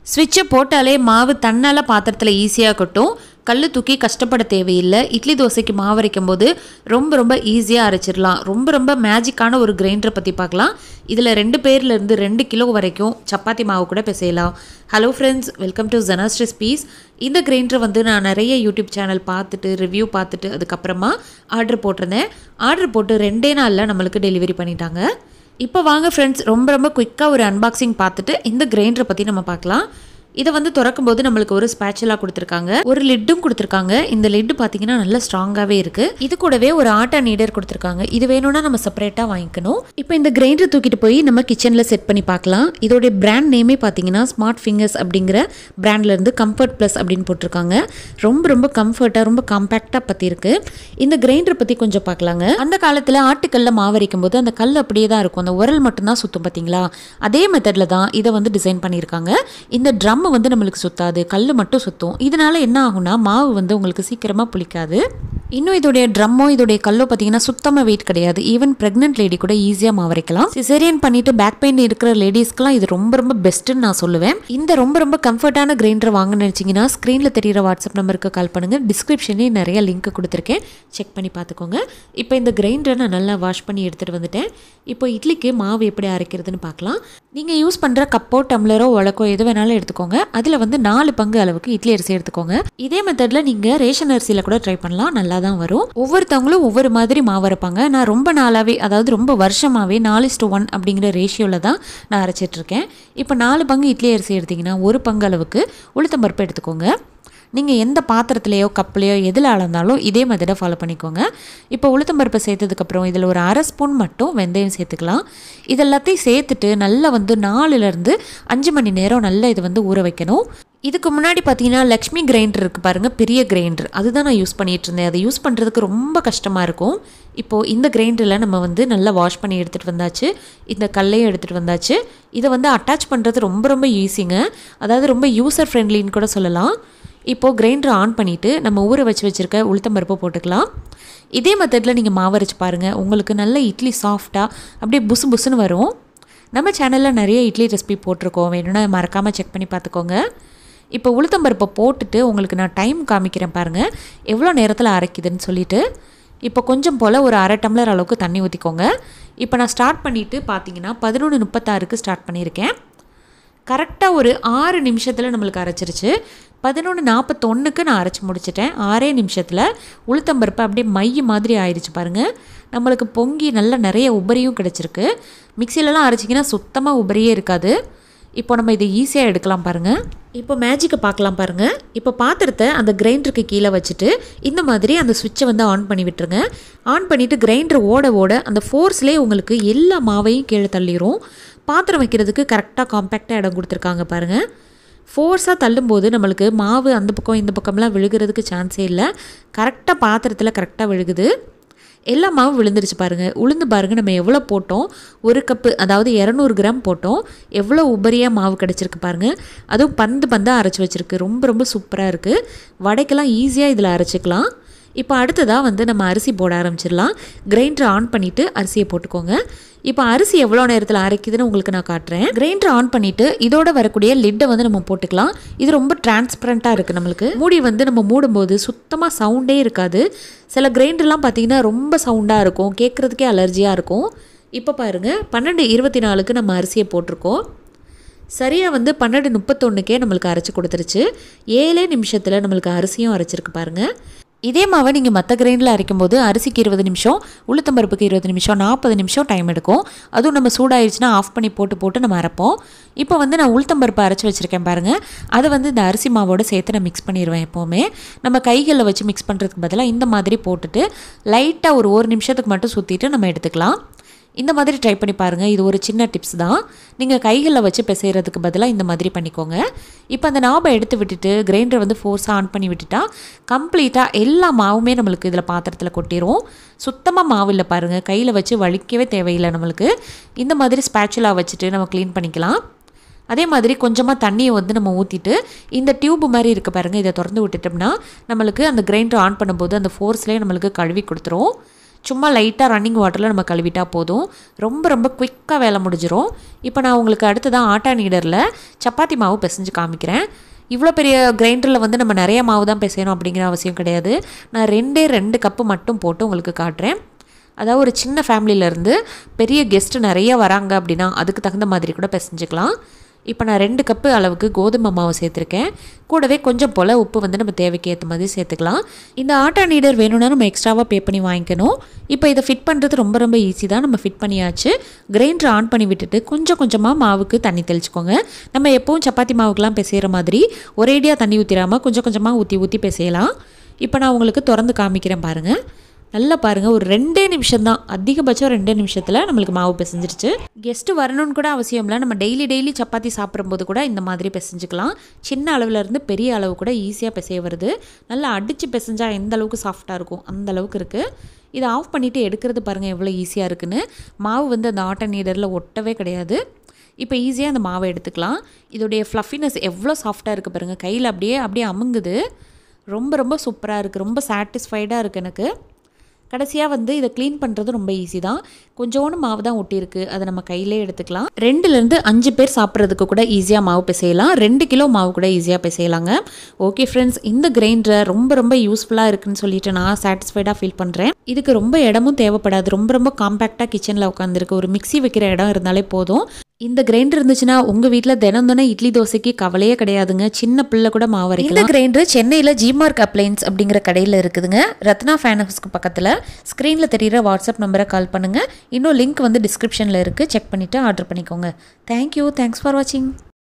ஸ்விட்சை போட்டாலே மாவு தன்னால் பாத்திரத்தில் ஈஸியாக கொட்டும் கல் தூக்கி கஷ்டப்பட தேவையில்லை இட்லி தோசைக்கு மாவு அரைக்கும் போது ரொம்ப ரொம்ப ஈஸியாக அரைச்சிடலாம் ரொம்ப ரொம்ப மேஜிக்கான ஒரு கிரைண்டரை பற்றி பார்க்கலாம் இதில் ரெண்டு பேர்லேருந்து ரெண்டு கிலோ வரைக்கும் சப்பாத்தி மாவு கூட பிசையலாம் ஹலோ ஃப்ரெண்ட்ஸ் வெல்கம் டு ஜனாஸ் ரெசிபீஸ் இந்த கிரைண்டரை வந்து நான் நிறைய யூடியூப் சேனல் பார்த்துட்டு ரிவ்யூ பார்த்துட்டு அதுக்கப்புறமா ஆர்டர் போட்டிருந்தேன் ஆர்டர் போட்டு ரெண்டே நாளில் நம்மளுக்கு டெலிவரி பண்ணிட்டாங்க இப்போ வாங்க ஃப்ரெண்ட்ஸ் ரொம்ப ரொம்ப குயிக்காக ஒரு அன்பாக்சிங் பார்த்துட்டு இந்த கிரைண்டரை பற்றி நம்ம பார்க்கலாம் இதை வந்து திறக்கும் போது நம்மளுக்கு ஒரு ஸ்பேச்சலாக கொடுத்துருக்காங்க ஒரு லிட்டும் கொடுத்துருக்காங்க இந்த லிட்டு பார்த்தீங்கன்னா நல்லா ஸ்ட்ராங்காகவே இருக்குது இது கூடவே ஒரு ஆட்டா நீடர் கொடுத்துருக்காங்க இது வேணும்னா நம்ம செப்பரேட்டாக வாங்கிக்கணும் இப்போ இந்த கிரைண்டர் தூக்கிட்டு போய் நம்ம கிச்சனில் செட் பண்ணி பார்க்கலாம் இதோடைய பிராண்ட் நேமே பார்த்தீங்கன்னா ஸ்மார்ட் ஃபிங்கர்ஸ் அப்படிங்கிற பிராண்ட்லேருந்து கம்ஃபர்ட் ப்ளஸ் அப்படின்னு போட்டிருக்காங்க ரொம்ப ரொம்ப கம்ஃபர்ட்டாக ரொம்ப காம்பேக்டாக பற்றி இருக்கு இந்த கிரைண்டர் பற்றி கொஞ்சம் பார்க்கலாங்க அந்த காலத்தில் ஆட்டுக்கல்ல மாவரைக்கும் போது அந்த கல் அப்படியே தான் இருக்கும் அந்த உரல் மட்டும்தான் சுற்றும் பார்த்தீங்களா அதே மெத்தடில் தான் இதை வந்து டிசைன் பண்ணியிருக்காங்க இந்த ட்ரம் வந்து நம்மளுக்கு சுத்தாது கல் மட்டும் சுற்றும் இதனால என்ன ஆகும்னா மாவு வந்து உங்களுக்கு சீக்கிரமாக புளிக்காது இன்னும் இதோடைய ட்ரம்மோ இதோடைய கல்லோ பார்த்தீங்கன்னா சுத்தமாக வெயிட் கிடையாது ஈவன் ப்ரெக்னென்ட் லேடி கூட ஈஸியாக மாவரைக்கலாம் சிசேரியன் பண்ணிட்டு பேக் பெயின் இருக்கிற லேடிஸ்க்குலாம் இது ரொம்ப ரொம்ப பெஸ்ட்டுன்னு நான் சொல்லுவேன் இந்த ரொம்ப ரொம்ப கம்ஃபர்ட்டான கிரைண்டர் வாங்க நினச்சிங்கன்னா ஸ்க்ரீனில் தெரியிற வாட்ஸ்அப் நம்பருக்கு கால் பண்ணுங்கள் டிஸ்கிரிப்ஷன்லேயும் நிறைய லிங்க் கொடுத்துருக்கேன் செக் பண்ணி பார்த்துக்கோங்க இப்போ இந்த கிரைண்டரை நான் நல்லா வாஷ் பண்ணி எடுத்துகிட்டு வந்துட்டேன் இப்போ இட்லிக்கு மாவு எப்படி அரைக்கிறதுன்னு பார்க்கலாம் நீங்கள் யூஸ் பண்ணுற கப்போ டம்ளரோ உலக்கோ எது வேணாலும் எடுத்துக்கோங்க அதில் வந்து நாலு பங்கு அளவுக்கு இட்லி அரிசி எடுத்துக்கோங்க இதே மெத்தடில் நீங்கள் ரேஷன் அரிசியில் கூட ட்ரை பண்ணலாம் நல்லா தான் வரும் ஒவ்வொருத்தவங்களும் ஒவ்வொரு மாதிரி மாவு அரைப்பாங்க நான் ரொம்ப நாளாகவே அதாவது ரொம்ப வருஷமாகவே நாலு டு ஒன் அப்படிங்கிற ரேஷியோவில் தான் நான் அரைச்சிட்ருக்கேன் இப்போ நாலு பங்கு இட்லி அரிசி எடுத்திங்கன்னா ஒரு பங்கு அளவுக்கு உளுத்தம்பருப்பு எடுத்துக்கோங்க நீங்கள் எந்த பாத்திரத்துலையோ கப்லையோ எதில் அளந்தாலும் இதே மெத்தடை ஃபாலோ பண்ணிக்கோங்க இப்போ உளுத்தம்பருப்பை சேர்த்ததுக்கப்புறம் இதில் ஒரு அரை ஸ்பூன் மட்டும் வெந்தயம் சேர்த்துக்கலாம் இதெல்லாத்தையும் சேர்த்துட்டு நல்லா வந்து நாலுலேருந்து அஞ்சு மணி நேரம் நல்லா இது வந்து ஊற வைக்கணும் இதுக்கு முன்னாடி பார்த்தீங்கன்னா லக்ஷ்மி கிரைண்டர் இருக்குது பாருங்கள் பெரிய கிரைண்டர் அதுதான் நான் யூஸ் பண்ணிகிட்டு இருந்தேன் அதை யூஸ் பண்ணுறதுக்கு ரொம்ப கஷ்டமாக இருக்கும் இப்போது இந்த கிரைண்டரில் நம்ம வந்து நல்லா வாஷ் பண்ணி எடுத்துகிட்டு வந்தாச்சு இந்த கல்லையும் எடுத்துகிட்டு வந்தாச்சு இதை வந்து அட்டாச் பண்ணுறது ரொம்ப ரொம்ப ஈஸிங்க அதாவது ரொம்ப யூசர் ஃப்ரெண்ட்லின்னு கூட சொல்லலாம் இப்போது கிரைண்டர் ஆன் பண்ணிவிட்டு நம்ம ஊற வச்சு வச்சுருக்க உளுத்தம்பருப்பை போட்டுக்கலாம் இதே மெத்தடில் நீங்கள் மாவு அரைச்சி பாருங்கள் உங்களுக்கு நல்ல இட்லி சாஃப்டாக அப்படியே புசு புசுன்னு வரும் நம்ம சேனலில் நிறைய இட்லி ரெசிபி போட்டிருக்கோம் வேணும்னா மறக்காமல் செக் பண்ணி பார்த்துக்கோங்க இப்போ உளுத்தம்பருப்பை போட்டுட்டு உங்களுக்கு நான் டைம் காமிக்கிறேன் பாருங்கள் எவ்வளோ நேரத்தில் அரைக்குதுன்னு சொல்லிட்டு இப்போ கொஞ்சம் போல் ஒரு அரை டம்ளர் அளவுக்கு தண்ணி ஊற்றிக்கோங்க இப்போ நான் ஸ்டார்ட் பண்ணிவிட்டு பார்த்தீங்கன்னா பதினொன்று முப்பத்தாறுக்கு ஸ்டார்ட் பண்ணியிருக்கேன் கரெக்டாக ஒரு ஆறு நிமிஷத்தில் நம்மளுக்கு அரைச்சிருச்சு பதினொன்று நாற்பத்தொன்றுக்கு நான் அரைச்சி முடிச்சிட்டேன் ஆறே நிமிஷத்தில் உளுத்தம்பருப்பு அப்படியே மைய மாதிரி ஆயிடுச்சு பாருங்கள் நம்மளுக்கு பொங்கி நல்லா நிறைய உபரியும் கிடச்சிருக்கு மிக்சிலலாம் அரைச்சிங்கன்னா சுத்தமாக உபரியே இருக்காது இப்போ நம்ம இதை ஈஸியாக எடுக்கலாம் பாருங்கள் இப்போ மேஜிக்கை பார்க்கலாம் பாருங்கள் இப்போ பாத்திரத்தை அந்த கிரைண்டருக்கு கீழே வச்சுட்டு இந்த மாதிரி அந்த சுவிட்சை வந்து ஆன் பண்ணி விட்டுருங்க ஆன் பண்ணிவிட்டு கிரைண்டர் ஓட ஓட அந்த ஃபோர்ஸ்லேயே உங்களுக்கு எல்லா மாவையும் கீழே தள்ளிடும் பாத்திரம் வைக்கிறதுக்கு கரெக்டாக காம்பேக்டாக இடம் கொடுத்துருக்காங்க பாருங்கள் ஃபோர்ஸாக தள்ளும்போது நம்மளுக்கு மாவு அந்த பக்கம் இந்த பக்கம்லாம் விழுகிறதுக்கு சான்ஸே இல்லை கரெக்டாக பாத்திரத்தில் கரெக்டாக விழுகுது எல்லா மாவும் விழுந்துருச்சு பாருங்கள் உளுந்து பாருங்கள் நம்ம எவ்வளோ போட்டோம் ஒரு கப்பு அதாவது இரநூறு கிராம் போட்டோம் எவ்வளோ உபரியாக மாவு கிடச்சிருக்கு பாருங்கள் அதுவும் பந்து பந்தாக அரைச்சி வச்சுருக்கு ரொம்ப ரொம்ப சூப்பராக இருக்குது வடைக்கெல்லாம் ஈஸியாக இதில் அரைச்சிக்கலாம் இப்போ அடுத்ததாக வந்து நம்ம அரிசி போட ஆரம்பிச்சிடலாம் கிரைண்டர் ஆன் பண்ணிவிட்டு அரிசியை போட்டுக்கோங்க இப்போ அரிசி எவ்வளோ நேரத்தில் அரைக்குதுன்னு உங்களுக்கு நான் காட்டுறேன் கிரைண்டர் ஆன் பண்ணிவிட்டு இதோட வரக்கூடிய லிட்டை வந்து நம்ம போட்டுக்கலாம் இது ரொம்ப டிரான்ஸ்பரண்ட்டாக இருக்குது நம்மளுக்கு மூடி வந்து நம்ம மூடும்போது சுத்தமாக சவுண்டே இருக்காது சில கிரைண்டர்லாம் பார்த்திங்கன்னா ரொம்ப சவுண்டாக இருக்கும் கேட்குறதுக்கே அலர்ஜியாக இருக்கும் இப்போ பாருங்கள் பன்னெண்டு இருபத்தி நாலுக்கு நம்ம அரிசியை போட்டிருக்கோம் சரியாக வந்து பன்னெண்டு முப்பத்தொன்றுக்கே நம்மளுக்கு அரைச்சி கொடுத்துருச்சு ஏழே நிமிஷத்தில் நம்மளுக்கு அரிசியும் அரைச்சிருக்கு பாருங்கள் இதே மாவை நீங்கள் மற்ற கிரைண்டில் அரைக்கும் போது அரிசிக்கு இருபது நிமிஷம் உளுத்தம்பருப்புக்கு இருபது நிமிஷம் நாற்பது நிமிஷம் டைம் எடுக்கும் அதுவும் நம்ம சூடாயிருச்சுன்னா ஆஃப் பண்ணி போட்டு போட்டு நம்ம அரைப்போம் இப்போ வந்து நான் உளுத்தம்பருப்பு அரைச்சி வச்சுருக்கேன் பாருங்கள் அதை வந்து இந்த அரிசி மாவோட சேர்த்து நான் மிக்ஸ் பண்ணிடுவேன் எப்போவுமே நம்ம கைகளில் வச்சு மிக்ஸ் பண்ணுறதுக்கு பதிலாக இந்த மாதிரி போட்டுட்டு லைட்டாக ஒரு ஒரு நிமிஷத்துக்கு மட்டும் சுற்றிட்டு நம்ம எடுத்துக்கலாம் இந்த மாதிரி ட்ரை பண்ணி பாருங்கள் இது ஒரு சின்ன டிப்ஸ் தான் நீங்கள் கைகளில் வச்சு பிசைகிறதுக்கு பதிலாக இந்த மாதிரி பண்ணிக்கோங்க இப்போ அந்த நாபை எடுத்து விட்டுட்டு கிரைண்டர் வந்து ஃபோர்ஸாக ஆன் பண்ணி விட்டுட்டா கம்ப்ளீட்டாக எல்லா மாவுமே நம்மளுக்கு இதில் பாத்திரத்தில் கொட்டிடும் சுத்தமாக மாவு இல்லை பாருங்கள் கையில் வச்சு வலிக்கவே தேவையில்லை நம்மளுக்கு இந்த மாதிரி ஸ்பேச்சுலா வச்சுட்டு நம்ம க்ளீன் பண்ணிக்கலாம் அதே மாதிரி கொஞ்சமாக தண்ணியை வந்து நம்ம ஊற்றிட்டு இந்த டியூப் மாதிரி இருக்க பாருங்கள் இதை திறந்து விட்டுட்டோம்னா நம்மளுக்கு அந்த கிரைண்டர் ஆன் பண்ணும்போது அந்த ஃபோர்ஸ்லேயே நம்மளுக்கு கழுவி கொடுத்துரும் சும்மா லைட்டாக ரன்னிங் வாட்டரில் நம்ம கழுவிட்டா போதும் ரொம்ப ரொம்ப குயிக்காக வேலை முடிஞ்சிரும் இப்போ நான் உங்களுக்கு அடுத்ததான் ஆட்டா நீடரில் சப்பாத்தி மாவு பிசைஞ்சு காமிக்கிறேன் இவ்வளோ பெரிய கிரைண்டரில் வந்து நம்ம நிறைய மாவு தான் பிசையணும் அப்படிங்கிற அவசியம் கிடையாது நான் ரெண்டே ரெண்டு கப்பு மட்டும் போட்டு உங்களுக்கு காட்டுறேன் அதாவது ஒரு சின்ன ஃபேமிலியிலேருந்து பெரிய கெஸ்ட்டு நிறைய வராங்க அப்படின்னா அதுக்கு தகுந்த மாதிரி கூட பிசைஞ்சுக்கலாம் இப்போ நான் ரெண்டு கப்பு அளவுக்கு கோதுமை மாவு சேர்த்துருக்கேன் கூடவே கொஞ்சம் போல் உப்பு வந்து நம்ம தேவைக்கு ஏற்ற மாதிரி சேர்த்துக்கலாம் இந்த ஆட்டா நீடர் வேணும்னா நம்ம எக்ஸ்ட்ராவாக பே பண்ணி வாங்கிக்கணும் இப்போ இதை ஃபிட் பண்ணுறது ரொம்ப ரொம்ப ஈஸி தான் நம்ம ஃபிட் பண்ணியாச்சு கிரைண்டர் ஆன் பண்ணி விட்டுட்டு கொஞ்சம் கொஞ்சமாக மாவுக்கு தண்ணி தெளிச்சுக்கோங்க நம்ம எப்போவும் சப்பாத்தி மாவுக்கெலாம் பிசைகிற மாதிரி ஒரேடியாக தண்ணி ஊற்றிடாமல் கொஞ்சம் கொஞ்சமாக ஊற்றி ஊற்றி பிசையலாம் இப்போ நான் உங்களுக்கு திறந்து காமிக்கிறேன் பாருங்கள் நல்லா பாருங்கள் ஒரு ரெண்டே நிமிஷம் தான் அதிகபட்சம் ரெண்டே நிமிஷத்தில் நம்மளுக்கு மாவு பிசைஞ்சிருச்சு கெஸ்ட்டு வரணும்னு கூட அவசியம் இல்லை நம்ம டெய்லி டெய்லி சப்பாத்தி சாப்பிடும்போது கூட இந்த மாதிரி பிசைஞ்சுக்கலாம் சின்ன அளவுல இருந்து பெரிய அளவு கூட ஈஸியாக பிசைய வருது நல்லா அடித்து பிசைஞ்சா எந்த அளவுக்கு சாஃப்டாக இருக்கும் அந்த அளவுக்கு இருக்குது இதை ஆஃப் பண்ணிவிட்டு எடுக்கிறது பாருங்கள் எவ்வளோ ஈஸியாக இருக்குன்னு மாவு வந்து அந்த ஆட்ட நீடரில் ஒட்டவே கிடையாது இப்போ ஈஸியாக அந்த மாவை எடுத்துக்கலாம் இதோடைய ஃப்ளஃபினஸ் எவ்வளோ சாஃப்டாக இருக்குது பாருங்கள் கையில் அப்படியே அப்படியே அமுங்குது ரொம்ப ரொம்ப சூப்பராக இருக்குது ரொம்ப சாட்டிஸ்ஃபைடாக இருக்குது எனக்கு கடைசியாக வந்து இதை க்ளீன் பண்ணுறது ரொம்ப ஈஸி தான் கொஞ்சோண்டு மாவு தான் ஒட்டியிருக்கு அதை நம்ம கையிலே எடுத்துக்கலாம் ரெண்டுலேருந்து அஞ்சு பேர் சாப்பிட்றதுக்கு கூட ஈஸியாக மாவு பிசையலாம் ரெண்டு கிலோ மாவு கூட ஈஸியாக பிசையலாங்க ஓகே ஃப்ரெண்ட்ஸ் இந்த கிரைண்டரை ரொம்ப ரொம்ப யூஸ்ஃபுல்லாக இருக்குன்னு சொல்லிட்டு நான் சாட்டிஸ்ஃபைடாக ஃபீல் பண்ணுறேன் இதுக்கு ரொம்ப இடமும் தேவைப்படாது ரொம்ப ரொம்ப காம்பேக்டாக கிச்சனில் உட்காந்துருக்கு ஒரு மிக்ஸி வைக்கிற இடம் இருந்தாலே போதும் இந்த கிரைண்டர் இருந்துச்சுன்னா உங்கள் வீட்டில் தினம் தினம் இட்லி தோசைக்கு கவலையே கிடையாதுங்க சின்ன பிள்ளை கூட மாவு அரைக்கலாம் இந்த கிரைண்டர் சென்னையில் ஜிமார்க் அப்ளைன்ஸ் அப்படிங்கிற கடையில் இருக்குதுங்க ரத்னா ஃபேன் ஹவுஸ்க்கு பக்கத்தில் ஸ்க்ரீனில் தெரிகிற வாட்ஸ்அப் நம்பரை கால் பண்ணுங்கள் இன்னும் லிங்க் வந்து டிஸ்கிரிப்ஷனில் இருக்குது செக் பண்ணிவிட்டு ஆர்டர் பண்ணிக்கோங்க தேங்க்யூ தேங்க்ஸ் ஃபார் வாட்சிங்